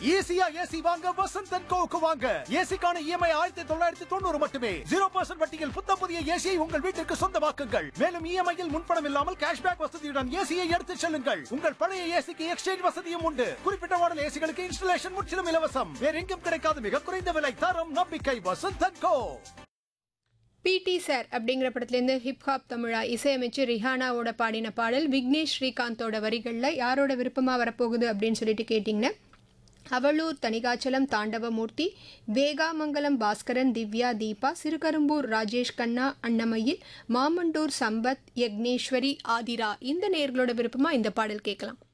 ஈஸியா ஏசி வாங்க வசந்த் அண்ட் கோவுக்கு வாங்க ஏசிக்கான இஎம்ஐ ஆயிரத்தி தொள்ளாயிரத்தி தொண்ணூறு மட்டுமே ஜீரோ பர்சன்ட் வட்டியில் புத்த புதிய ஏசியை உங்கள் வீட்டிற்கு சொந்தமாக்குங்கள் மேலும் இஎம்ஐயில் முன்பணம் இல்லாமல் கேஷ்பேக் வசதியுடன் ஏசியை எடுத்துச் செல்லுங்கள் உங்கள் பழைய ஏசிக்கு எக்ஸ்சேஞ்ச் வசதியும் உண்டு குறிப்பிட்ட மாடல் ஏசிகளுக்கு இன்ஸ்டலேஷன் முற்றிலும் இலவசம் வேற எங்கும் கிடைக்காத மிக குறைந்த விலை தரம் நம்பிக்கை வசந்த் அண்ட் கோ பிடி சார் அப்படிங்கிற படத்துலேருந்து ஹிப்ஹாப் தமிழா இசையமைச்சு ரிஹானாவோட பாடின பாடல் விக்னேஷ் ஸ்ரீகாந்தோட வரிகளில் யாரோட விருப்பமாக வரப்போகுது அப்படின்னு சொல்லிட்டு கேட்டிங்கன்னா அவளூர் தணிகாச்சலம் தாண்டவமூர்த்தி வேகாமங்கலம் பாஸ்கரன் திவ்யா தீபா சிறுகரும்பூர் ராஜேஷ் கண்ணா அன்னமயில் மாமண்டூர் சம்பத் யக்னேஸ்வரி ஆதிரா இந்த நேர்களோட விருப்பமாக இந்த பாடல் கேட்கலாம்